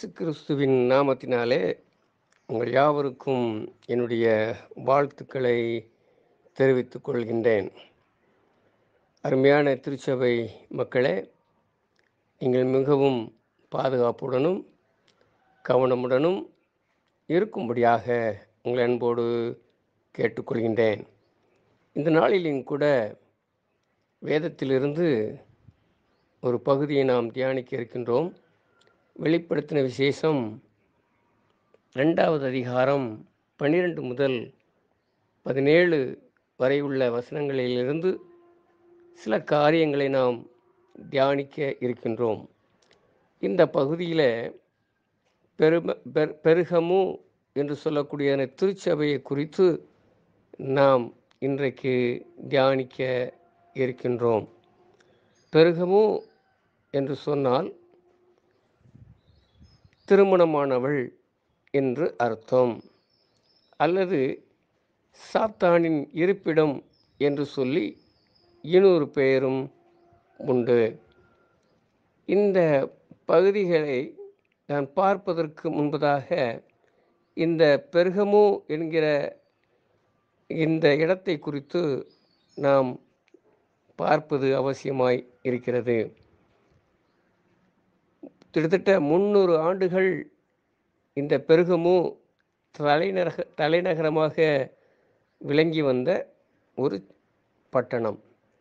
இயேசு கிறிஸ்துவின் நாமத்தினாலே உங்கள் யாவருக்கும் என்னுடைய வாழ்த்துக்களை தெரிவித்துக் கொள்கின்றேன் அருமையான திருச்சபை மக்களே நீங்கள் மிகவும் பாதுகாப்புடனும் கவனமுடனும் இருக்கும்படியாக உங்கள் அன்போடு கேட்டுக்கொள்கின்றேன் இந்த நாளிலும் கூட வேதத்திலிருந்து ஒரு பகுதியை நாம் தியானிக்க இருக்கின்றோம் வெளிப்படுத்தின விசேஷம் ரெண்டாவது அதிகாரம் பன்னிரெண்டு முதல் பதினேழு வரை உள்ள வசனங்களிலிருந்து சில காரியங்களை நாம் தியானிக்க இருக்கின்றோம் இந்த பகுதியில் பெரும பெர் பெருகமு என்று சொல்லக்கூடிய அந்த திருச்சபையை குறித்து நாம் இன்றைக்கு தியானிக்க இருக்கின்றோம் பெருகமு என்று சொன்னால் திருமணமானவள் என்று அர்த்தம் அல்லது சாத்தானின் இருப்பிடம் என்று சொல்லி இன்னொரு பெயரும் உண்டு இந்த பகுதிகளை நான் பார்ப்பதற்கு முன்பதாக இந்த பெருகமு என்கிற இந்த இடத்தை குறித்து நாம் பார்ப்பது அவசியமாய் இருக்கிறது கிட்டத்தட்ட முந்நூறு ஆண்டுகள் இந்த பெருகமு தலைநக தலைநகரமாக விளங்கி வந்த ஒரு பட்டணம்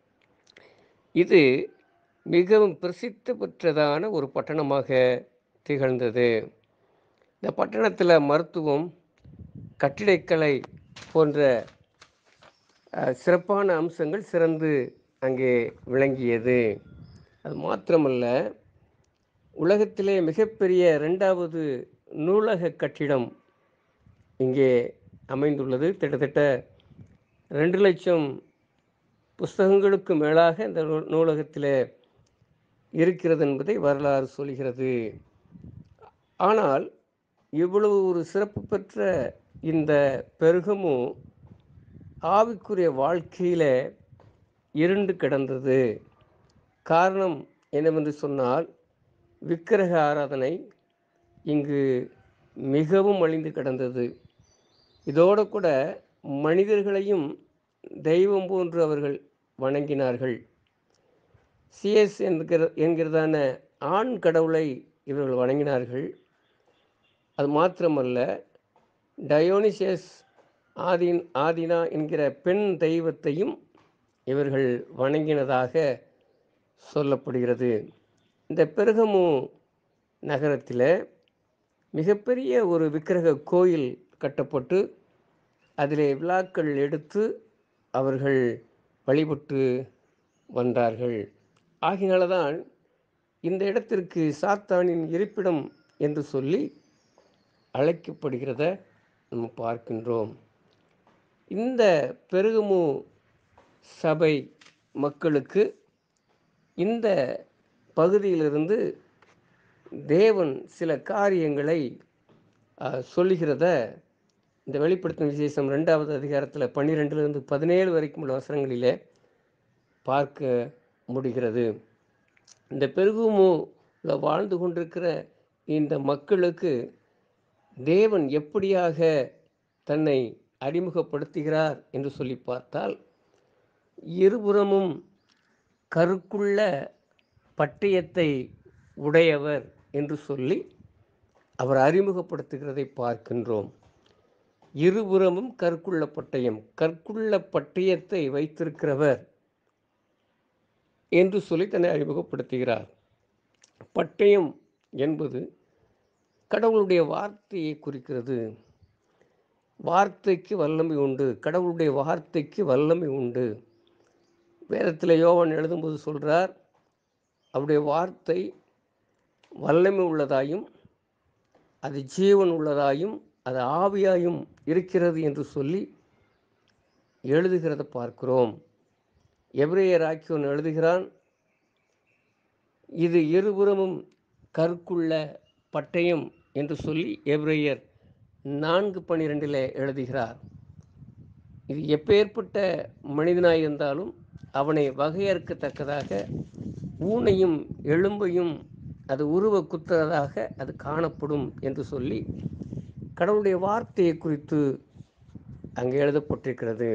இது மிகவும் பிரசித்தி பெற்றதான ஒரு பட்டணமாக திகழ்ந்தது இந்த பட்டணத்தில் மருத்துவம் கட்டிடக்கலை போன்ற சிறப்பான அம்சங்கள் சிறந்து அங்கே விளங்கியது அது மாத்திரமல்ல உலகத்திலே மிகப்பெரிய ரெண்டாவது நூலக கட்டிடம் இங்கே அமைந்துள்ளது கிட்டத்தட்ட ரெண்டு லட்சம் புஸ்தகங்களுக்கு மேலாக இந்த நூலகத்தில் இருக்கிறது என்பதை வரலாறு சொல்கிறது ஆனால் இவ்வளவு ஒரு சிறப்பு பெற்ற இந்த பெருகமும் ஆவிக்குரிய வாழ்க்கையில் இருண்டு கிடந்தது காரணம் என்னவென்று சொன்னால் விக்கிரக ஆராதனை இங்கு மிகவும் அழிந்து கிடந்தது இதோடு கூட மனிதர்களையும் தெய்வம் போன்று அவர்கள் வணங்கினார்கள் சிஎஸ் என்கிற என்கிறதான ஆண் கடவுளை இவர்கள் வணங்கினார்கள் அது மாத்திரமல்ல டயோனிசியஸ் ஆதின் ஆதினா என்கிற பெண் தெய்வத்தையும் இவர்கள் வணங்கினதாக சொல்லப்படுகிறது இந்த பெருகமு நகரத்தில் மிகப்பெரிய ஒரு விக்கிரக கோயில் கட்டப்பட்டு அதிலே விழாக்கள் எடுத்து அவர்கள் வழிபட்டு வந்தார்கள் ஆகினால தான் இந்த இடத்திற்கு சாத்தானின் இருப்பிடம் என்று சொல்லி அழைக்கப்படுகிறத நம்ம பார்க்கின்றோம் இந்த பெருகுமு சபை மக்களுக்கு இந்த பகுதியிலிருந்து தேவன் சில காரியங்களை சொல்லுகிறத இந்த வெளிப்படுத்தும் விசேஷம் ரெண்டாவது அதிகாரத்தில் பன்னிரெண்டுலேருந்து பதினேழு வரைக்கும் உள்ள வசனங்களிலே பார்க்க முடிகிறது இந்த பெருகுமுல வாழ்ந்து கொண்டிருக்கிற இந்த மக்களுக்கு தேவன் எப்படியாக தன்னை அறிமுகப்படுத்துகிறார் என்று சொல்லி பார்த்தால் இருபுறமும் கருக்குள்ள பட்டயத்தை உடையவர் என்று சொல்லி அவர் அறிமுகப்படுத்துகிறதை பார்க்கின்றோம் இருபுறமும் கற்குள்ள பட்டயம் கற்குள்ள பட்டயத்தை வைத்திருக்கிறவர் என்று சொல்லி தன்னை அறிமுகப்படுத்துகிறார் பட்டயம் என்பது கடவுளுடைய வார்த்தையை குறிக்கிறது வார்த்தைக்கு வல்லமை உண்டு கடவுளுடைய வார்த்தைக்கு வல்லமை உண்டு வேதத்தில் யோவன் எழுதும்போது சொல்கிறார் அவருடைய வார்த்தை வல்லமை உள்ளதாயும் அது ஜீவன் உள்ளதாயும் அது ஆவியாயும் இருக்கிறது என்று சொல்லி எழுதுகிறத பார்க்கிறோம் எவ்ரேயர் ஆக்கியோன் எழுதுகிறான் இது இருபுறமும் கற்குள்ள பட்டயம் என்று சொல்லி எவ்ரேயர் நான்கு பன்னிரெண்டில் எழுதுகிறார் இது எப்பேற்பட்ட மனிதனாய் இருந்தாலும் அவனை வகையறுக்கத்தக்கதாக ஊனையும் எலும்பையும் அது உருவ குத்துறதாக அது காணப்படும் என்று சொல்லி கடவுளுடைய வார்த்தையை குறித்து அங்கே எழுதப்பட்டிருக்கிறது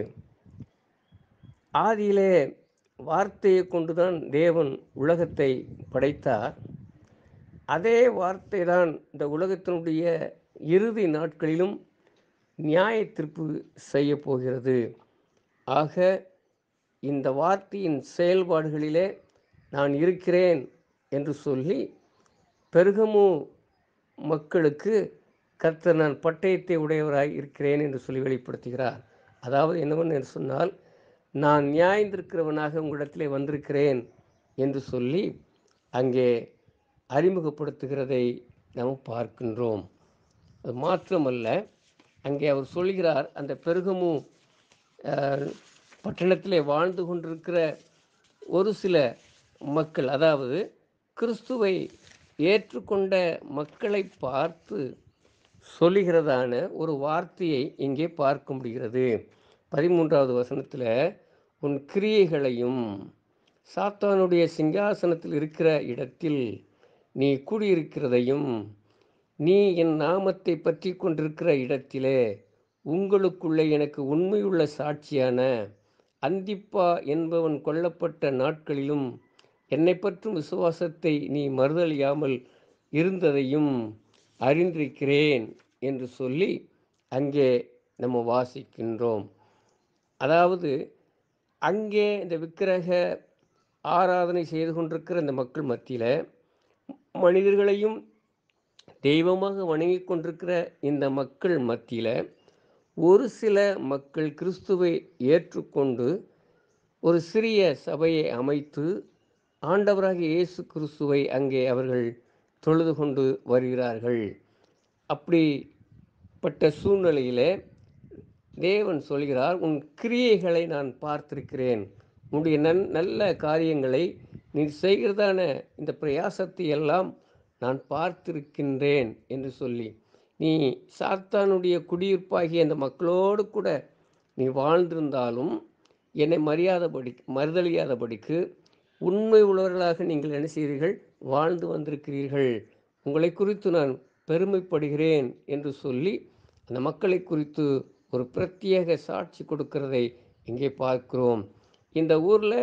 ஆதியிலே வார்த்தையை கொண்டுதான் தேவன் உலகத்தை படைத்தார் அதே வார்த்தை தான் இந்த உலகத்தினுடைய இறுதி நாட்களிலும் நியாய தீர்ப்பு செய்ய போகிறது ஆக இந்த வார்த்தையின் செயல்பாடுகளிலே நான் இருக்கிறேன் என்று சொல்லி பெருகமு மக்களுக்கு கர்த்தர் நான் பட்டயத்தை உடையவராய் இருக்கிறேன் என்று சொல்லி வெளிப்படுத்துகிறார் அதாவது என்னவென்று சொன்னால் நான் நியாயந்திருக்கிறவனாக உங்களிடத்திலே வந்திருக்கிறேன் என்று சொல்லி அங்கே அறிமுகப்படுத்துகிறதை நாம் பார்க்கின்றோம் அது மாத்திரமல்ல அங்கே அவர் சொல்கிறார் அந்த பெருகமு அஹ், பட்டணத்திலே வாழ்ந்து கொண்டிருக்கிற ஒரு சில மக்கள் அதாவது கிறிஸ்துவை ஏற்றுக்கொண்ட மக்களை பார்த்து சொல்லுகிறதான ஒரு வார்த்தையை இங்கே பார்க்க முடிகிறது பதிமூன்றாவது வசனத்தில் உன் கிரியைகளையும் சாத்தானுடைய சிங்காசனத்தில் இருக்கிற இடத்தில் நீ கூடியிருக்கிறதையும் நீ என் நாமத்தை பற்றி கொண்டிருக்கிற இடத்திலே உங்களுக்குள்ளே எனக்கு உண்மையுள்ள சாட்சியான அந்திப்பா என்பவன் கொல்லப்பட்ட நாட்களிலும் என்னை பற்றும் விசுவாசத்தை நீ மறுதலியாமல் இருந்ததையும் அறிந்திருக்கிறேன் என்று சொல்லி அங்கே நம்ம வாசிக்கின்றோம் அதாவது அங்கே இந்த விக்கிரக ஆராதனை செய்து கொண்டிருக்கிற இந்த மக்கள் மத்தியில் மனிதர்களையும் தெய்வமாக வணங்கிக் கொண்டிருக்கிற இந்த மக்கள் மத்தியில் ஒரு சில மக்கள் கிறிஸ்துவை ஏற்றுக்கொண்டு ஒரு சிறிய சபையை அமைத்து ஆண்டவராகிய இயேசு கிறிஸ்துவை அங்கே அவர்கள் தொழுது கொண்டு வருகிறார்கள் அப்படிப்பட்ட சூழ்நிலையிலே தேவன் சொல்கிறார் உன் கிரியைகளை நான் பார்த்திருக்கிறேன் உன்னுடைய நன் நல்ல காரியங்களை நீ செய்கிறதான இந்த பிரயாசத்தை எல்லாம் நான் பார்த்திருக்கின்றேன் என்று சொல்லி நீ சாத்தானுடைய குடியிருப்பாகிய அந்த மக்களோடு கூட நீ வாழ்ந்திருந்தாலும் என்னை மரியாதபடி மறுதலியாதபடிக்கு உண்மை உள்ளவர்களாக நீங்கள் என்ன செய்கிறீர்கள் வாழ்ந்து வந்திருக்கிறீர்கள் உங்களை குறித்து நான் பெருமைப்படுகிறேன் என்று சொல்லி அந்த மக்களை குறித்து ஒரு பிரத்யேக சாட்சி கொடுக்கிறதை இங்கே பார்க்கிறோம் இந்த ஊரில்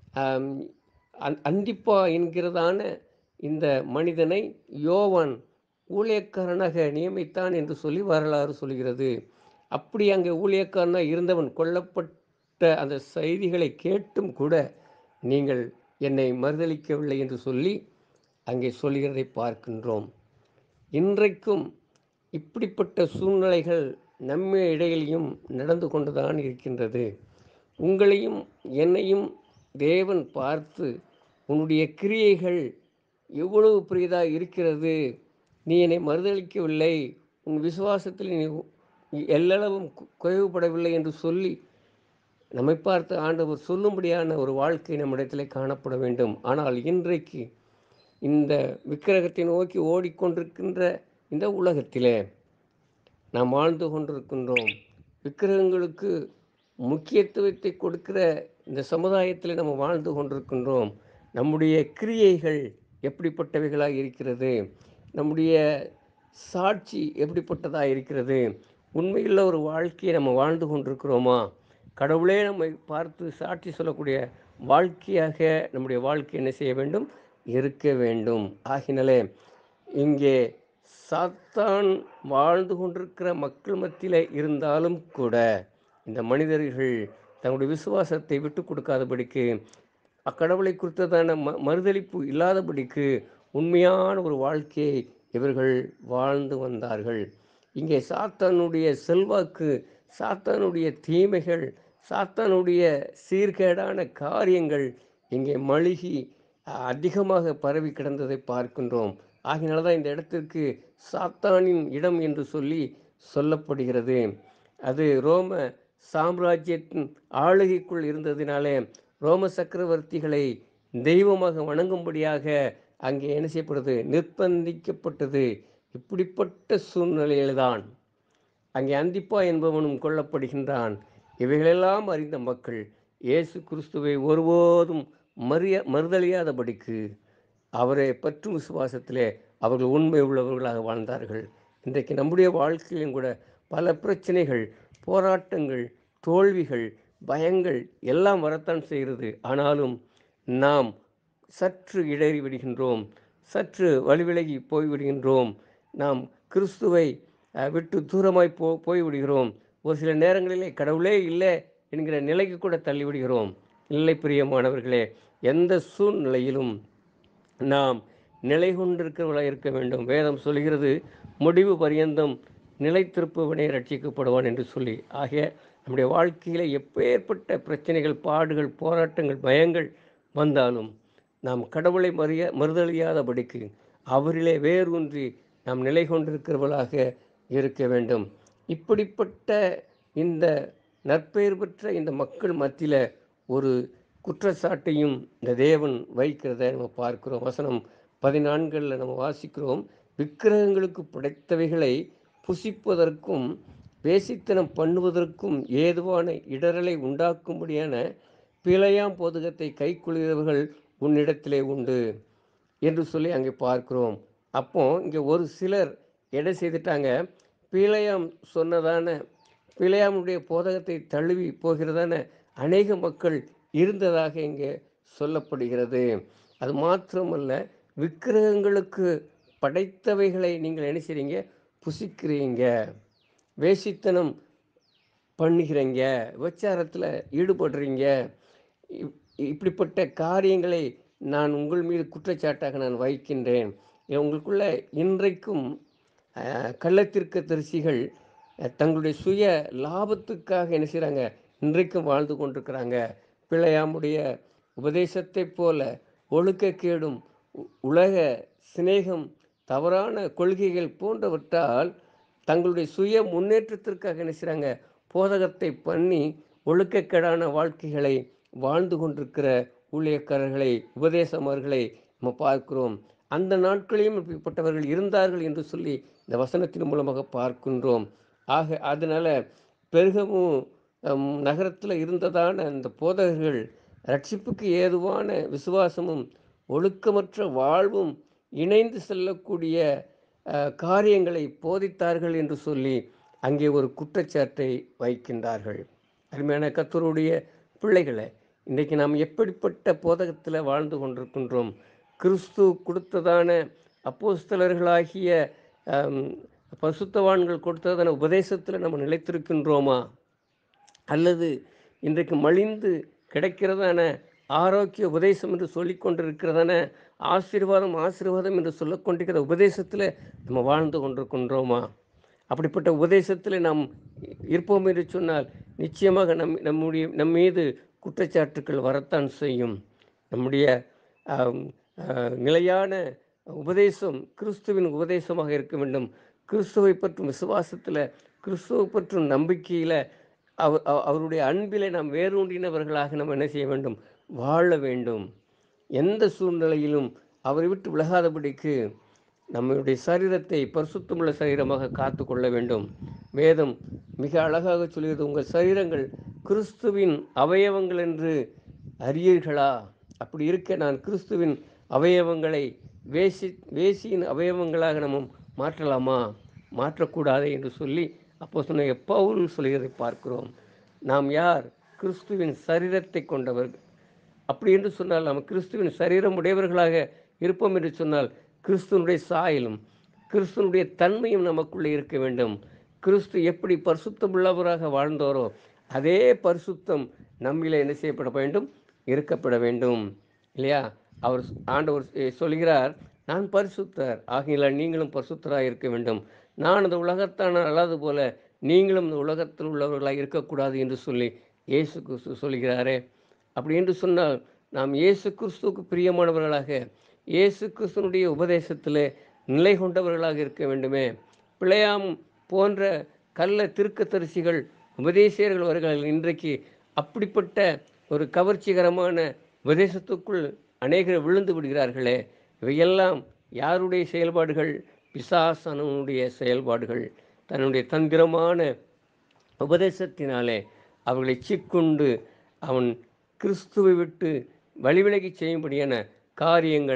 அந்திப்பா என்கிறதான இந்த மனிதனை யோவான் ஊழியக்காரனாக நியமித்தான் என்று சொல்லி வரலாறு சொல்கிறது அப்படி அங்கே ஊழியக்காரனாக இருந்தவன் கொல்லப்பட்ட அந்த செய்திகளை கேட்டும் கூட நீங்கள் என்னை மறுதளிக்கவில்லை என்று சொல்லி அங்கே சொல்கிறதை பார்க்கின்றோம் இன்றைக்கும் இப்படிப்பட்ட சூழ்நிலைகள் நம்ம இடையிலையும் நடந்து கொண்டுதான் இருக்கின்றது உங்களையும் என்னையும் தேவன் பார்த்து உன்னுடைய கிரியைகள் எவ்வளவு பெரியதாக இருக்கிறது நீ என்னை மறுதளிக்கவில்லை உன் விசுவாசத்தில் நீ எல்லளவும் கு- குறைவுபடவில்லை என்று சொல்லி நம்மை பார்த்து ஆண்டவர் சொல்லும்படியான ஒரு வாழ்க்கை நம்மிடத்தில் காணப்பட வேண்டும் ஆனால் இன்றைக்கு இந்த விக்கிரகத்தை நோக்கி ஓடிக்கொண்டிருக்கின்ற இந்த உலகத்திலே நாம் வாழ்ந்து கொண்டிருக்கின்றோம் விக்கிரகங்களுக்கு முக்கியத்துவத்தை கொடுக்கிற இந்த சமுதாயத்தில் நம்ம வாழ்ந்து கொண்டிருக்கின்றோம் நம்முடைய கிரியைகள் எப்படிப்பட்டவைகளாக இருக்கிறது நம்முடைய சாட்சி எப்படிப்பட்டதாக இருக்கிறது உண்மையுள்ள ஒரு வாழ்க்கையை நம்ம வாழ்ந்து கொண்டிருக்கிறோமா கடவுளே நம்மை பார்த்து சாட்சி சொல்லக்கூடிய வாழ்க்கையாக நம்முடைய வாழ்க்கை என்ன செய்ய வேண்டும் இருக்க வேண்டும் ஆகினாலே இங்கே சாத்தான் வாழ்ந்து கொண்டிருக்கிற மக்கள் மத்தியில் இருந்தாலும் கூட இந்த மனிதர்கள் தங்களுடைய விசுவாசத்தை விட்டு கொடுக்காதபடிக்கு அக்கடவுளை குறித்ததான ம மறுதளிப்பு இல்லாதபடிக்கு உண்மையான ஒரு வாழ்க்கையை இவர்கள் வாழ்ந்து வந்தார்கள் இங்கே சாத்தானுடைய செல்வாக்கு சாத்தானுடைய தீமைகள் சாத்தானுடைய சீர்கேடான காரியங்கள் இங்கே மழுகி அதிகமாக பரவி கிடந்ததை பார்க்கின்றோம் ஆகினால தான் இந்த இடத்திற்கு சாத்தானின் இடம் என்று சொல்லி சொல்லப்படுகிறது அது ரோம சாம்ராஜ்யத்தின் ஆளுகைக்குள் இருந்ததினாலே ரோம சக்கரவர்த்திகளை தெய்வமாக வணங்கும்படியாக அங்கே என்ன செய்யப்படுது நிர்பந்திக்கப்பட்டது இப்படிப்பட்ட சூழ்நிலையில்தான் அங்கே அந்திப்பா என்பவனும் கொல்லப்படுகின்றான் இவைகளெல்லாம் அறிந்த மக்கள் இயேசு கிறிஸ்துவை ஒருபோதும் மறிய மறுதலியாதபடிக்கு அவரை பற்றும் விசுவாசத்திலே அவர்கள் உண்மை உள்ளவர்களாக வாழ்ந்தார்கள் இன்றைக்கு நம்முடைய வாழ்க்கையிலும் கூட பல பிரச்சனைகள் போராட்டங்கள் தோல்விகள் பயங்கள் எல்லாம் வரத்தான் செய்கிறது ஆனாலும் நாம் சற்று இடறி விடுகின்றோம் சற்று வழிவிலகி போய்விடுகின்றோம் நாம் கிறிஸ்துவை அஹ், விட்டு தூரமாய் போ போய்விடுகிறோம் ஒரு சில நேரங்களிலே கடவுளே இல்லை என்கிற நிலைக்கு கூட தள்ளிவிடுகிறோம் இல்லை பிரியமானவர்களே எந்த சூழ்நிலையிலும் நாம் நிலை கொண்டிருக்கிறவர்களாக இருக்க வேண்டும் வேதம் சொல்கிறது முடிவு பரியந்தம் நிலைத்திருப்பவனே ரட்சிக்கப்படுவான் என்று சொல்லி ஆகிய நம்முடைய வாழ்க்கையில் எப்பேற்பட்ட பிரச்சனைகள் பாடுகள் போராட்டங்கள் பயங்கள் வந்தாலும் நாம் கடவுளை மறிய மறுதலியாதபடிக்கு அவரிலே வேரூன்றி நாம் நிலை கொண்டிருக்கிறவர்களாக இருக்க வேண்டும் இப்படிப்பட்ட இந்த நற்பெயர் பெற்ற இந்த மக்கள் மத்தியில் ஒரு குற்றச்சாட்டையும் இந்த தேவன் வைக்கிறத நம்ம பார்க்கிறோம் வசனம் பதினான்கில் நம்ம வாசிக்கிறோம் விக்கிரகங்களுக்கு படைத்தவைகளை புசிப்பதற்கும் வேசித்தனம் பண்ணுவதற்கும் ஏதுவான இடரலை உண்டாக்கும்படியான பிழையாம் போதகத்தை கைக்கொள்கிறவர்கள் உன்னிடத்திலே உண்டு என்று சொல்லி அங்கே பார்க்கிறோம் அப்போ இங்கே ஒரு சிலர் எடை செய்துட்டாங்க பிழையாம் சொன்னதான பிழையாமுடைய போதகத்தை தழுவி போகிறதான அநேக மக்கள் இருந்ததாக இங்கே சொல்லப்படுகிறது அது மாத்திரமல்ல விக்கிரகங்களுக்கு படைத்தவைகளை நீங்கள் என்ன செய்றீங்க புசிக்கிறீங்க வேசித்தனம் பண்ணுகிறீங்க விபச்சாரத்தில் ஈடுபடுறீங்க இப்- இப்படிப்பட்ட காரியங்களை நான் உங்கள் மீது குற்றச்சாட்டாக நான் வைக்கின்றேன் உங்களுக்குள்ள இன்றைக்கும் அஹ், கள்ளத்திற்க தரிசிகள் அஹ், தங்களுடைய சுய லாபத்துக்காக என்ன செய்கிறாங்க இன்றைக்கும் வாழ்ந்து கொண்டிருக்கிறாங்க பிள்ளையாமுடைய உபதேசத்தைப் போல ஒழுக்கக்கேடும் உ- உலக சிநேகம் தவறான கொள்கைகள் போன்றவற்றால் தங்களுடைய சுய முன்னேற்றத்திற்காக என்ன செய்கிறாங்க போதகத்தை பண்ணி ஒழுக்கக்கேடான வாழ்க்கைகளை வாழ்ந்து கொண்டிருக்கிற ஊழியக்காரர்களை உபதேசமார்களை நம்ம பார்க்கிறோம் அந்த நாட்களிலும் இப்படிப்பட்டவர்கள் இருந்தார்கள் என்று சொல்லி இந்த வசனத்தின் மூலமாக பார்க்கின்றோம் ஆக அதனால் பெருகவும் நகரத்தில் இருந்ததான அந்த போதகர்கள் ரட்சிப்புக்கு ஏதுவான விசுவாசமும் ஒழுக்கமற்ற வாழ்வும் இணைந்து செல்லக்கூடிய அஹ், காரியங்களை போதித்தார்கள் என்று சொல்லி அங்கே ஒரு குற்றச்சாட்டை வைக்கின்றார்கள் அருமையான கத்தருடைய பிள்ளைகளை இன்றைக்கு நாம் எப்படிப்பட்ட போதகத்தில் வாழ்ந்து கொண்டிருக்கின்றோம் கிறிஸ்து கொடுத்ததான அப்போஸ்தலர்களாகிய அம், பசுத்தவான்கள் கொடுத்ததான உபதேசத்தில் நம்ம நிலைத்திருக்கின்றோமா அல்லது இன்றைக்கு மலிந்து கிடைக்கிறதான ஆரோக்கிய உபதேசம் என்று சொல்லிக் கொண்டிருக்கிறதான ஆசீர்வாதம் ஆசீர்வாதம் என்று சொல்லிக் கொண்டிருக்கிற உபதேசத்தில் நம்ம வாழ்ந்து கொண்டிருக்கின்றோமா அப்படிப்பட்ட உபதேசத்தில் நாம் இருப்போம் என்று சொன்னால் நிச்சயமாக நம் நம்முடைய நம் மீது குற்றச்சாட்டுக்கள் வரத்தான் செய்யும் நம்முடைய ஆம், ஆ, நிலையான உபதேசம் கிறிஸ்துவின் உபதேசமாக இருக்க வேண்டும் கிறிஸ்துவை பற்றும் விசுவாசத்தில் கிறிஸ்துவை பற்றும் நம்பிக்கையில் அவர் அவ- அவருடைய அன்பிலே நாம் வேரூன்றினவர்களாக நம்ம என்ன செய்ய வேண்டும் வாழ வேண்டும் எந்த சூழ்நிலையிலும் அவரை விட்டு விலகாதபடிக்கு நம்முடைய சரீரத்தை பரிசுத்தமுள்ள சரீரமாக காத்து கொள்ள வேண்டும் வேதம் மிக அழகாக சொல்கிறது உங்கள் சரீரங்கள் கிறிஸ்துவின் அவயவங்கள் என்று அறியீர்களா அப்படி இருக்க நான் கிறிஸ்துவின் அவயவங்களை வேசி வேசியின் அவயவங்களாக நம்ம மாற்றலாமா மாற்றக்கூடாது என்று சொல்லி அப்போ சொன்ன பவுல் சொல்கிறதை பார்க்கிறோம் நாம் யார் கிறிஸ்துவின் சரீரத்தை கொண்டவர்கள் அப்படி என்று சொன்னால் நாம் கிறிஸ்துவின் சரீரம் உடையவர்களாக இருப்போம் என்று சொன்னால் கிறிஸ்துவனுடைய சாயலும் கிறிஸ்துவனுடைய தன்மையும் நமக்குள்ளே இருக்க வேண்டும் கிறிஸ்து எப்படி பரிசுத்தமுள்ளவராக வாழ்ந்தாரோ அதே பரிசுத்தம் நம்மிலே என்ன செய்யப்பட வேண்டும் இருக்கப்பட வேண்டும் இல்லையா அவர் ஆண்டவர் சொ- சொல்கிறார் நான் பரிசுத்தர் ஆகையால் நீங்களும் பரிசுத்தராக இருக்க வேண்டும் நான் இந்த உலகத்தான அல்லாது போல நீங்களும் இந்த உலகத்தில் உள்ளவர்களாக இருக்கக்கூடாது என்று சொல்லி இயேசு கிறிஸ்து சொல்கிறாரே அப்படி என்று சொன்னால் நாம் இயேசு கிறிஸ்துவுக்கு பிரியமானவர்களாக இயேசு கிறிஸ்துனுடைய உபதேசத்தில் நிலை கொண்டவர்களாக இருக்க வேண்டுமே பிழையாம் போன்ற கள்ள திருக்கத்தரிசிகள் உபதேசியர்கள் அவர்கள் இன்றைக்கு அப்படிப்பட்ட ஒரு கவர்ச்சிகரமான உபதேசத்துக்குள் அநேகர் விழுந்து விடுகிறார்களே இவையெல்லாம் யாருடைய செயல்பாடுகள் பிசாசனுடைய செயல்பாடுகள் தன்னுடைய தந்திரமான உபதேசத்தினாலே அவர்களை சிக்குண்டு அவன் கிறிஸ்துவை விட்டு வழிவிலகி செய்யும்படியான காரியங்களை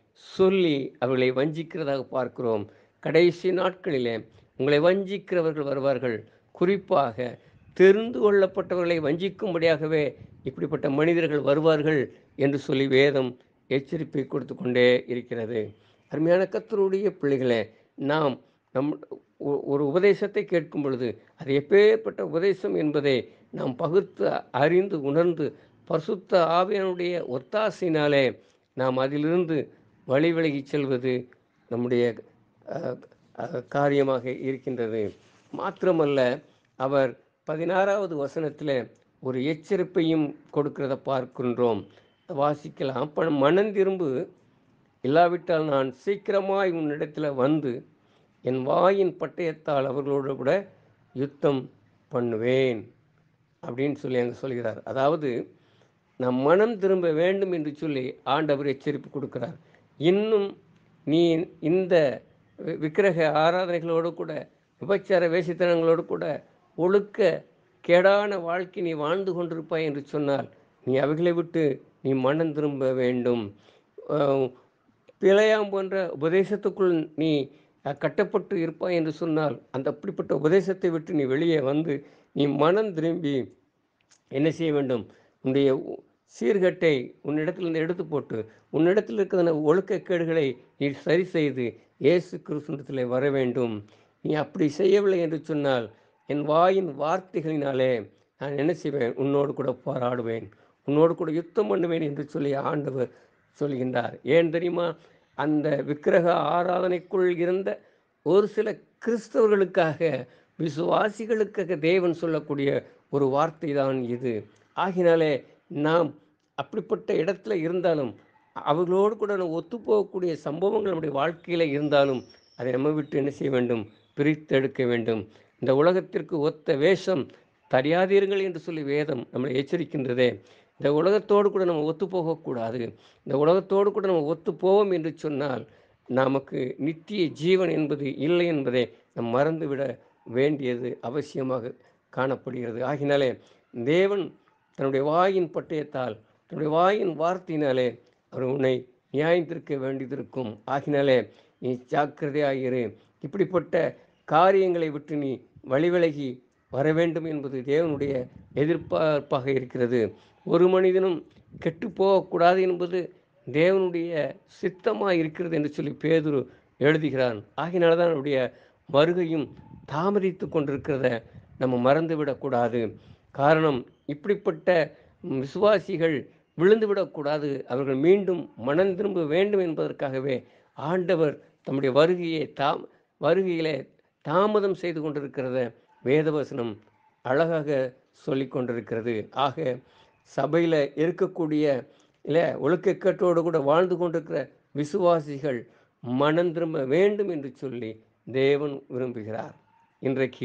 சொல்லி அவர்களை வஞ்சிக்கிறதாக பார்க்கிறோம் கடைசி நாட்களிலே உங்களை வஞ்சிக்கிறவர்கள் வருவார்கள் குறிப்பாக தெரிந்து கொள்ளப்பட்டவர்களை வஞ்சிக்கும்படியாகவே இப்படிப்பட்ட மனிதர்கள் வருவார்கள் என்று சொல்லி வேதம் எச்சரிப்பை கொடுத்து கொண்டே இருக்கிறது அருமையான கத்தருடைய பிள்ளைகளே நாம் நம் ஒ- ஒரு உபதேசத்தை கேட்கும் பொழுது அது எப்பேற்பட்ட உபதேசம் என்பதை நாம் பகுத்து அறிந்து உணர்ந்து பரிசுத்த ஆவியனுடைய ஒத்தாசையினாலே நாம் அதிலிருந்து வழி விலகிச் செல்வது நம்முடைய அஹ், அஹ், காரியமாக இருக்கின்றது மாத்திரமல்ல அவர் பதினாறாவது வசனத்தில் ஒரு எச்சரிப்பையும் கொடுக்கிறத பார்க்கின்றோம் வாசிக்கலாம் அப்ப மனம் திரும்பு இல்லாவிட்டால் நான் சீக்கிரமாய் உன்னிடத்தில் வந்து என் வாயின் பட்டயத்தால் அவர்களோடு கூட யுத்தம் பண்ணுவேன் அப்படின்னு சொல்லி அங்கே சொல்கிறார் அதாவது நம் மனம் திரும்ப வேண்டும் என்று சொல்லி ஆண்டவர் எச்சரிப்பு கொடுக்கிறார் இன்னும் நீ இந்த வி- விக்கிரக ஆராதனைகளோடு கூட விபச்சார வேசித்தனங்களோடு கூட ஒழுக்க கேடான வாழ்க்கை நீ வாழ்ந்து கொண்டிருப்பாய் என்று சொன்னால் நீ அவைகளை விட்டு நீ மனம் திரும்ப வேண்டும் அஹ், பிழையாம் போன்ற உபதேசத்துக்குள் நீ அஹ், கட்டப்பட்டு இருப்பாய் என்று சொன்னால் அந்த அப்படிப்பட்ட உபதேசத்தை விட்டு நீ வெளியே வந்து நீ மனம் திரும்பி என்ன செய்ய வேண்டும் உன்னுடைய உ- சீர்கட்டை உன்னிடத்திலிருந்து எடுத்து போட்டு உன்னிடத்தில் இருக்கிற ஒழுக்கக்கேடுகளை நீ சரி செய்து இயேசு கிறிஸ்துவத்தில் வர வேண்டும் நீ அப்படி செய்யவில்லை என்று சொன்னால் என் வாயின் வார்த்தைகளினாலே நான் என்ன செய்வேன் உன்னோடு கூட போராடுவேன் உன்னோடு கூட யுத்தம் பண்ணுவேன் என்று சொல்லி ஆண்டவர் சொல்கின்றார் ஏன் தெரியுமா அந்த விக்கிரக ஆராதனைக்குள் இருந்த ஒரு சில கிறிஸ்தவர்களுக்காக விசுவாசிகளுக்காக தேவன் சொல்லக்கூடிய ஒரு வார்த்தை தான் இது ஆகினாலே நாம் அப்படிப்பட்ட இடத்துல இருந்தாலும் அவர்களோடு கூட நம்ம ஒத்துப்போகக்கூடிய சம்பவங்கள் நம்முடைய வாழ்க்கையில் இருந்தாலும் அதை நம்ம விட்டு என்ன செய்ய வேண்டும் பிரித்தெடுக்க வேண்டும் இந்த உலகத்திற்கு ஒத்த வேஷம் தரியாதீர்கள் என்று சொல்லி வேதம் நம்மளை எச்சரிக்கின்றதே இந்த உலகத்தோடு கூட நம்ம ஒத்து போகக்கூடாது இந்த உலகத்தோடு கூட நம்ம ஒத்து போவோம் என்று சொன்னால் நமக்கு நித்திய ஜீவன் என்பது இல்லை என்பதை நாம் மறந்துவிட வேண்டியது அவசியமாக காணப்படுகிறது ஆகினாலே தேவன் தன்னுடைய வாயின் பட்டயத்தால் தன்னுடைய வாயின் வார்த்தையினாலே அவர் உன்னை நியாயத்திருக்க வேண்டியதிருக்கும் ஆகினாலே நீ ஜாக்கிரதையாயிரு இப்படிப்பட்ட காரியங்களை விட்டு நீ வழிவிலகி வர வேண்டும் என்பது தேவனுடைய எதிர்பார்ப்பாக இருக்கிறது ஒரு மனிதனும் கெட்டு போகக்கூடாது என்பது தேவனுடைய சித்தமாக இருக்கிறது என்று சொல்லி பேதுரு எழுதுகிறான் ஆகினால தான் அவருடைய வருகையும் தாமதித்து கொண்டிருக்கிறத நம்ம மறந்துவிடக்கூடாது காரணம் இப்படிப்பட்ட விசுவாசிகள் விழுந்துவிடக்கூடாது அவர்கள் மீண்டும் மனம் திரும்ப வேண்டும் என்பதற்காகவே ஆண்டவர் தம்முடைய வருகையை தாம் வருகையிலே தாமதம் செய்து கொண்டிருக்கிறத வேதவசனம் அழகாக சொல்லி கொண்டிருக்கிறது ஆக சபையில் இருக்கக்கூடிய இல்லை ஒழுக்கக்கேட்டோடு கூட வாழ்ந்து கொண்டிருக்கிற விசுவாசிகள் மனம் திரும்ப வேண்டும் என்று சொல்லி தேவன் விரும்புகிறார் இன்றைக்கு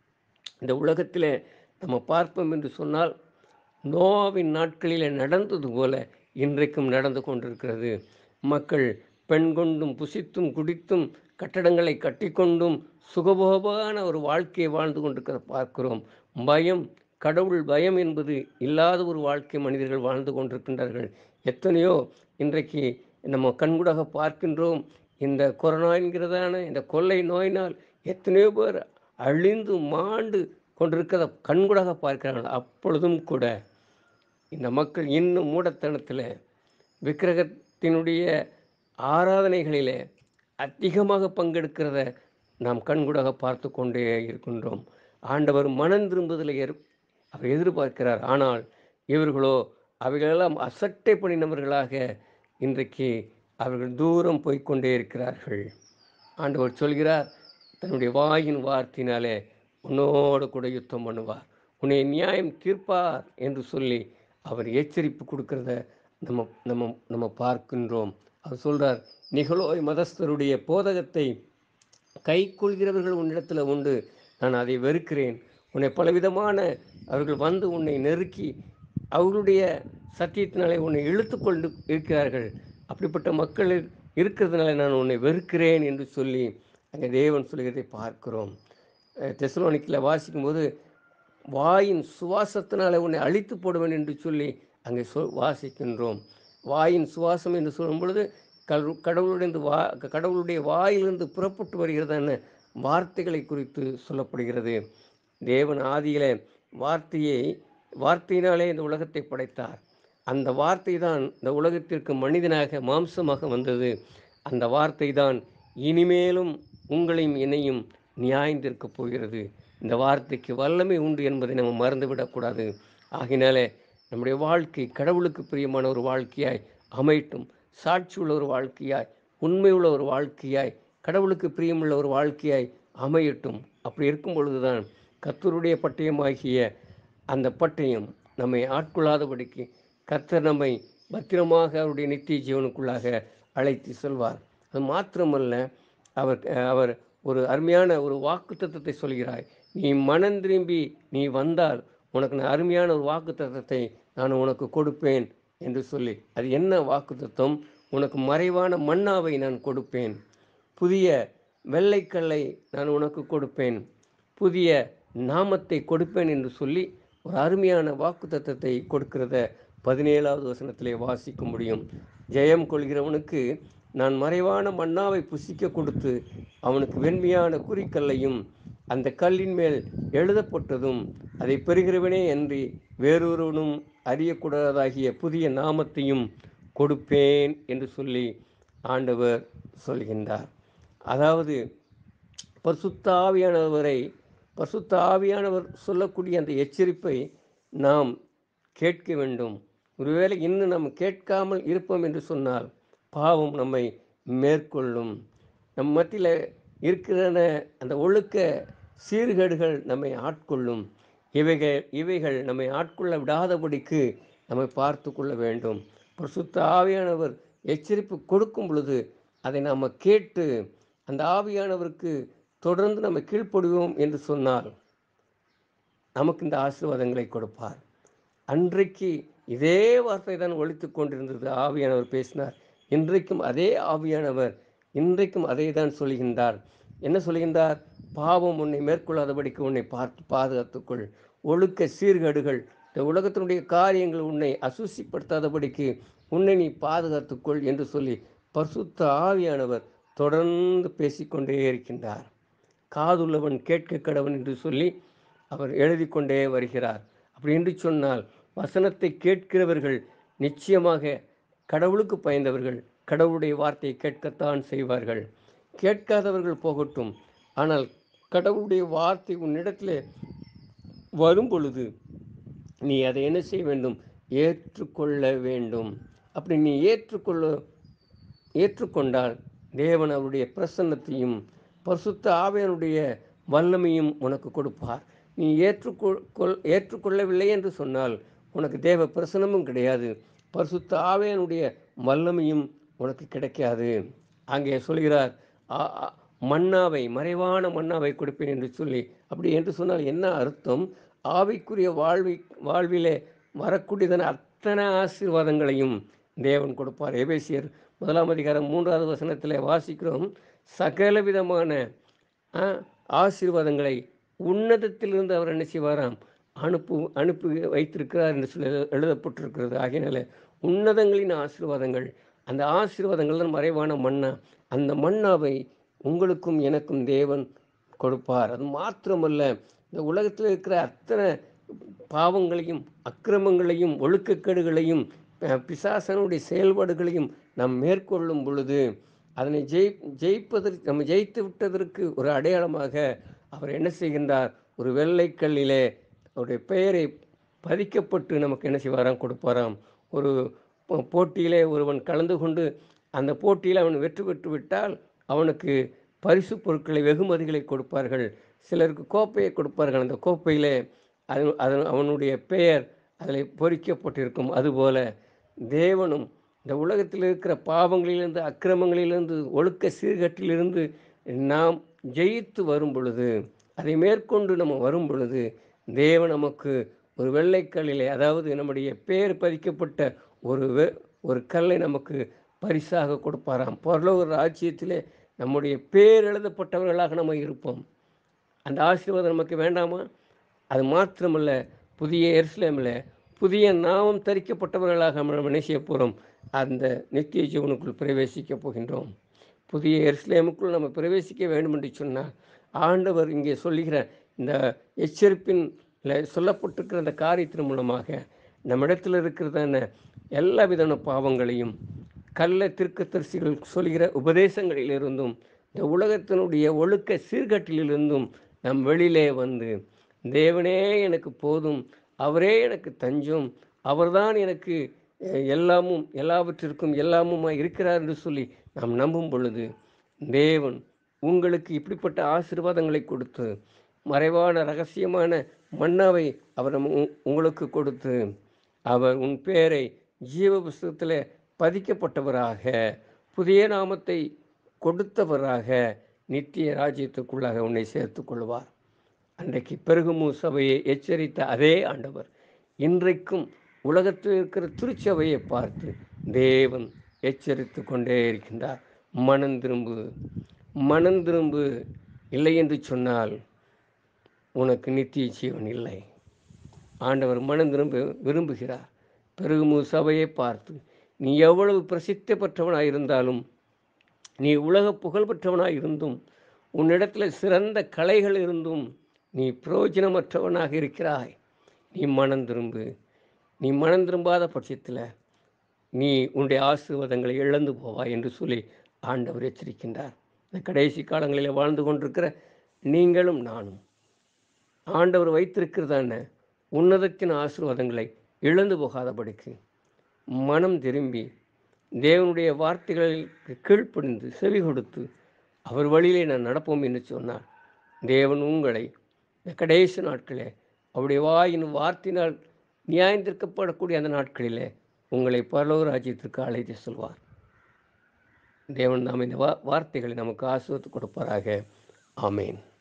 இந்த உலகத்தில் நம்ம பார்ப்போம் என்று சொன்னால் நோவின் நாட்களில் நடந்தது போல இன்றைக்கும் நடந்து கொண்டிருக்கிறது மக்கள் பெண் கொண்டும் புசித்தும் குடித்தும் கட்டடங்களை கட்டிக்கொண்டும் சுகபோகமான ஒரு வாழ்க்கையை வாழ்ந்து கொண்டிருக்கிறத பார்க்கிறோம் பயம் கடவுள் பயம் என்பது இல்லாத ஒரு வாழ்க்கை மனிதர்கள் வாழ்ந்து கொண்டிருக்கின்றார்கள் எத்தனையோ இன்றைக்கு நம்ம கண்கூடாக பார்க்கின்றோம் இந்த கொரோனா என்கிறதான இந்த கொள்ளை நோயினால் எத்தனையோ பேர் அழிந்து மாண்டு கொண்டிருக்கிறத கண்கூடாக பார்க்கிறார்கள் அப்பொழுதும் கூட இந்த மக்கள் இன்னும் மூடத்தனத்தில் விக்கிரகத்தினுடைய ஆராதனைகளிலே அதிகமாக பங்கெடுக்கிறத நாம் கண்கூடாக பார்த்து கொண்டே இருக்கின்றோம் ஆண்டவர் மனம் திரும்புதலை எர் அவர் எதிர்பார்க்கிறார் ஆனால் இவர்களோ அவைகளெல்லாம் அசட்டை பண்ணினவர்களாக இன்றைக்கு அவர்கள் தூரம் போய்க்கொண்டே இருக்கிறார்கள் ஆண்டவர் சொல்கிறார் தன்னுடைய வாயின் வார்த்தையினாலே உன்னோடு கூட யுத்தம் பண்ணுவார் உன்னை நியாயம் தீர்ப்பார் என்று சொல்லி அவர் எச்சரிப்பு கொடுக்கிறத நம்ம நம்ம நம்ம பார்க்கின்றோம் அவர் சொல்றார் நிகழோய் மதஸ்தருடைய போதகத்தை கை கொள்கிறவர்கள் உன்னிடத்தில் உண்டு நான் அதை வெறுக்கிறேன் உன்னை பலவிதமான அவர்கள் வந்து உன்னை நெருக்கி அவர்களுடைய சத்தியத்தினாலே உன்னை இழுத்து கொண்டு இருக்கிறார்கள் அப்படிப்பட்ட மக்கள் இருக்கிறதுனால நான் உன்னை வெறுக்கிறேன் என்று சொல்லி அங்கே தேவன் சொல்கிறதை பார்க்கிறோம் தெசலோனிக்கில் வாசிக்கும்போது வாயின் சுவாசத்தினாலே உன்னை அழித்து போடுவேன் என்று சொல்லி அங்கே சொல் வாசிக்கின்றோம் வாயின் சுவாசம் என்று சொல்லும் பொழுது கல் கடவுளுடைய வா கடவுளுடைய வாயிலிருந்து புறப்பட்டு வருகிறதான வார்த்தைகளை குறித்து சொல்லப்படுகிறது தேவன் ஆதியிலே வார்த்தையை வார்த்தையினாலே இந்த உலகத்தை படைத்தார் அந்த வார்த்தை தான் இந்த உலகத்திற்கு மனிதனாக மாம்சமாக வந்தது அந்த வார்த்தை தான் இனிமேலும் உங்களையும் என்னையும் நியாயந்திருக்கப் போகிறது இந்த வார்த்தைக்கு வல்லமை உண்டு என்பதை நம்ம மறந்துவிடக்கூடாது ஆகினாலே நம்முடைய வாழ்க்கை கடவுளுக்கு பிரியமான ஒரு வாழ்க்கையாய் அமையட்டும் சாட்சி உள்ள ஒரு வாழ்க்கையாய் உண்மையுள்ள ஒரு வாழ்க்கையாய் கடவுளுக்கு பிரியமுள்ள ஒரு வாழ்க்கையாய் அமையட்டும் அப்படி இருக்கும் பொழுதுதான் கர்த்தருடைய பட்டயமாகிய அந்த பட்டயம் நம்மை ஆட்கொள்ளாதபடிக்கு கர்த்தர் நம்மை பத்திரமாக அவருடைய நித்திய ஜீவனுக்குள்ளாக அழைத்து செல்வார் அது மாத்திரமல்ல அவர் அவர் ஒரு அருமையான ஒரு வாக்கு தத்துவத்தை சொல்கிறாய் நீ மனம் திரும்பி நீ வந்தால் உனக்கு நான் அருமையான ஒரு வாக்கு தத்துவத்தை நான் உனக்கு கொடுப்பேன் என்று சொல்லி அது என்ன வாக்கு தத்துவம் உனக்கு மறைவான மன்னாவை நான் கொடுப்பேன் புதிய வெள்ளைக்கல்லை நான் உனக்கு கொடுப்பேன் புதிய நாமத்தை கொடுப்பேன் என்று சொல்லி ஒரு அருமையான வாக்கு தத்தத்தை கொடுக்கிறத பதினேழாவது வசனத்திலே வாசிக்க முடியும் ஜெயம் கொள்கிறவனுக்கு நான் மறைவான மன்னாவை புசிக்க கொடுத்து அவனுக்கு வெண்மையான குறிக்கல்லையும் அந்த கல்லின் மேல் எழுதப்பட்டதும் அதை பெறுகிறவனே அன்றி வேறொருவனும் அறியக்கூடாதாகிய புதிய நாமத்தையும் கொடுப்பேன் என்று சொல்லி ஆண்டவர் சொல்கின்றார் அதாவது பரிசுத்த ஆவியானவரை பரிசுத்த ஆவியானவர் சொல்லக்கூடிய அந்த எச்சரிப்பை நாம் கேட்க வேண்டும் ஒருவேளை இன்னும் நாம் கேட்காமல் இருப்போம் என்று சொன்னால் பாவம் நம்மை மேற்கொள்ளும் நம் மத்தியில் இருக்கிறன அந்த ஒழுக்க சீர்கேடுகள் நம்மை ஆட்கொள்ளும் இவைகள் இவைகள் நம்மை ஆட்கொள்ள விடாதபடிக்கு நம்மை பார்த்து கொள்ள வேண்டும் பரிசுத்த ஆவியானவர் எச்சரிப்பு கொடுக்கும் பொழுது அதை நாம் கேட்டு அந்த ஆவியானவருக்கு தொடர்ந்து நம்ம கீழ்ப்படுவோம் என்று சொன்னால் நமக்கு இந்த ஆசீர்வாதங்களை கொடுப்பார் அன்றைக்கு இதே வார்த்தை தான் ஒழித்து கொண்டிருந்தது ஆவியானவர் பேசினார் இன்றைக்கும் அதே ஆவியானவர் இன்றைக்கும் அதை தான் சொல்கின்றார் என்ன சொல்கின்றார் பாவம் உன்னை மேற்கொள்ளாதபடிக்கு உன்னை பார்த்து பாதுகாத்துக்கொள் ஒழுக்க சீர்கேடுகள் இந்த உலகத்தினுடைய காரியங்கள் உன்னை அசுசிப்படுத்தாதபடிக்கு உன்னை நீ பாதுகாத்துக்கொள் என்று சொல்லி பரிசுத்த ஆவியானவர் தொடர்ந்து பேசிக்கொண்டே இருக்கின்றார் காதுள்ளவன் கேட்க கடவன் என்று சொல்லி அவர் எழுதி கொண்டே வருகிறார் அப்படி என்று சொன்னால் வசனத்தை கேட்கிறவர்கள் நிச்சயமாக கடவுளுக்கு பயந்தவர்கள் கடவுளுடைய வார்த்தையை கேட்கத்தான் செய்வார்கள் கேட்காதவர்கள் போகட்டும் ஆனால் கடவுளுடைய வார்த்தை உன்னிடத்தில் வரும் பொழுது நீ அதை என்ன செய்ய வேண்டும் ஏற்றுக்கொள்ள வேண்டும் அப்படி நீ ஏற்றுக்கொள்ள ஏற்றுக்கொண்டால் தேவன் அவருடைய பிரசன்னத்தையும் பரிசுத்த ஆவியனுடைய வல்லமையும் உனக்கு கொடுப்பார் நீ ஏற்றுக்கொள் ஏற்றுக்கொள்ளவில்லை என்று சொன்னால் உனக்கு தேவ பிரசனமும் கிடையாது பரிசுத்த ஆவியனுடைய வல்லமையும் உனக்கு கிடைக்காது அங்கே சொல்கிறார் "ஆ- ஆ, மன்னாவை மறைவான மன்னாவை கொடுப்பேன் என்று சொல்லி அப்படி என்று சொன்னால் என்ன அர்த்தம் ஆவிக்குரிய வாழ்வி வாழ்விலே வரக்கூடியதான அத்தனை ஆசீர்வாதங்களையும் தேவன் கொடுப்பார் எபேசியர் முதலாம் அதிகாரம் மூன்றாவது வசனத்தில் வாசிக்கிறோம் சகல விதமான ஆ, ஆசீர்வாதங்களை உன்னதத்திலிருந்து அவர் என்ன செய்வாராம் அனுப்பு அனுப்பி வைத்திருக்கிறார் என்று சொல்லி எழு- எழுதப்பட்டிருக்கிறது ஆகையினால உன்னதங்களின் ஆசீர்வாதங்கள் அந்த ஆசீர்வாதங்கள் தான் மறைவான மன்னா அந்த மன்னாவை உங்களுக்கும் எனக்கும் தேவன் கொடுப்பார் அது மாத்திரமல்ல இந்த உலகத்தில் இருக்கிற அத்தனை பாவங்களையும் அக்கிரமங்களையும் ஒழுக்கக்கேடுகளையும் அஹ், பிசாசனுடைய செயல்பாடுகளையும் நாம் மேற்கொள்ளும் பொழுது அதனை ஜெய் ஜெயிப்பதற்கு நம்ம ஜெயித்து விட்டதற்கு ஒரு அடையாளமாக அவர் என்ன செய்கின்றார் ஒரு வெள்ளைக்கல்லிலே அவருடைய பெயரை பதிக்கப்பட்டு நமக்கு என்ன செய்வாராம் கொடுப்பாராம் ஒரு போ- போட்டியிலே ஒருவன் கலந்து கொண்டு அந்த போட்டியில் அவன் வெற்றி பெற்று விட்டால் அவனுக்கு பரிசு பொருட்களை வெகுமதிகளை கொடுப்பார்கள் சிலருக்கு கோப்பையை கொடுப்பார்கள் அந்த கோப்பையிலே அது அது அவனுடைய பெயர் அதில் பொறிக்கப்பட்டிருக்கும் அதுபோல தேவனும் இந்த உலகத்தில் இருக்கிற பாவங்களிலிருந்து அக்கிரமங்களிலிருந்து ஒழுக்க சீர்கட்டிலிருந்து நாம் ஜெயித்து வரும் பொழுது அதை மேற்கொண்டு நம்ம வரும் பொழுது தேவன் நமக்கு ஒரு வெள்ளைக்கல்லிலே அதாவது நம்முடைய பெயர் பதிக்கப்பட்ட ஒரு வெ- ஒரு கல்லை நமக்கு பரிசாக கொடுப்பாராம் பரலோக ராஜ்யத்திலே நம்முடைய பேர் எழுதப்பட்டவர்களாக நம்ம இருப்போம் அந்த ஆசீர்வாதம் நமக்கு வேண்டாமா அது மாத்திரமல்ல புதிய எருசலேமில் புதிய நாமம் தரிக்கப்பட்டவர்களாக நம்ம என்ன செய்ய போகிறோம் அந்த நித்திய ஜீவனுக்குள் பிரவேசிக்கப் போகின்றோம் புதிய எருசலேமுக்குள் நம்ம பிரவேசிக்க வேண்டும் என்று சொன்னால் ஆண்டவர் இங்கே சொல்லுகிற இந்த எச்சரிப்பின் சொல்லப்பட்டிருக்கிற அந்த காரியத்தின் மூலமாக நம்மிடத்தில் இருக்கிறதான எல்லா விதமான பாவங்களையும் கள்ள தீர்க்கதரிசிகள் சொல்கிற உபதேசங்களிலிருந்தும் இந்த உலகத்தினுடைய ஒழுக்க சீர்கட்டிலிருந்தும் நம் வெளியிலே வந்து தேவனே எனக்கு போதும் அவரே எனக்கு தஞ்சம் அவர்தான் எனக்கு அஹ், எல்லாமும் எல்லாவற்றிற்கும் எல்லாமுமாய் இருக்கிறார் என்று சொல்லி நாம் நம்பும் பொழுது தேவன் உங்களுக்கு இப்படிப்பட்ட ஆசீர்வாதங்களை கொடுத்து மறைவான ரகசியமான மன்னாவை அவர் நம்ம உ- உங்களுக்கு கொடுத்து அவர் உன் பேரை ஜீவ புஸ்தகத்தில் பதிக்கப்பட்டவராக புதிய நாமத்தை கொடுத்தவராக நித்திய ராஜ்யத்துக்குள்ளாக உன்னை சேர்த்துக் கொள்வார் அன்றைக்கு பெருகுமு சபையை எச்சரித்த அதே ஆண்டவர் இன்றைக்கும் உலகத்தில் இருக்கிற திருச்சபையை பார்த்து தேவன் எச்சரித்து கொண்டே இருக்கின்றார் மனம் திரும்பு மனம் திரும்பு இல்லை என்று சொன்னால் உனக்கு நித்திய ஜீவன் இல்லை ஆண்டவர் மனம் திரும்ப விரும்புகிறார் பெருகுமு சபையை பார்த்து நீ எவ்வளவு பிரசித்தி பெற்றவனாக இருந்தாலும் நீ உலக புகழ் பெற்றவனாக இருந்தும் உன்னிடத்தில் சிறந்த கலைகள் இருந்தும் நீ பிரயோஜனமற்றவனாக இருக்கிறாய் நீ மனம் திரும்பு நீ மனம் திரும்பாத பட்சத்தில் நீ உன்னுடைய ஆசீர்வாதங்களை இழந்து போவாய் என்று சொல்லி ஆண்டவர் எச்சரிக்கின்றார் இந்த கடைசி காலங்களில் வாழ்ந்து கொண்டிருக்கிற நீங்களும் நானும் ஆண்டவர் வைத்திருக்கிறதான உன்னதத்தின் ஆசீர்வாதங்களை இழந்து போகாதபடிக்கு மனம் திரும்பி தேவனுடைய வார்த்தைகளுக்கு கீழ்ப்படிந்து செவி கொடுத்து அவர் வழியிலே நான் நடப்போம் என்று சொன்னார் தேவன் உங்களை இந்த கடைசி நாட்களே அவருடைய வாயின் வார்த்தையினால் நியாயந்திருக்கப்படக்கூடிய அந்த நாட்களிலே உங்களை பரலோக ராஜ்யத்திற்கு அழைத்து செல்வார் தேவன் நாம் இந்த வா வார்த்தைகளை நமக்கு ஆசிர்வத்து கொடுப்பாராக ஆமேன்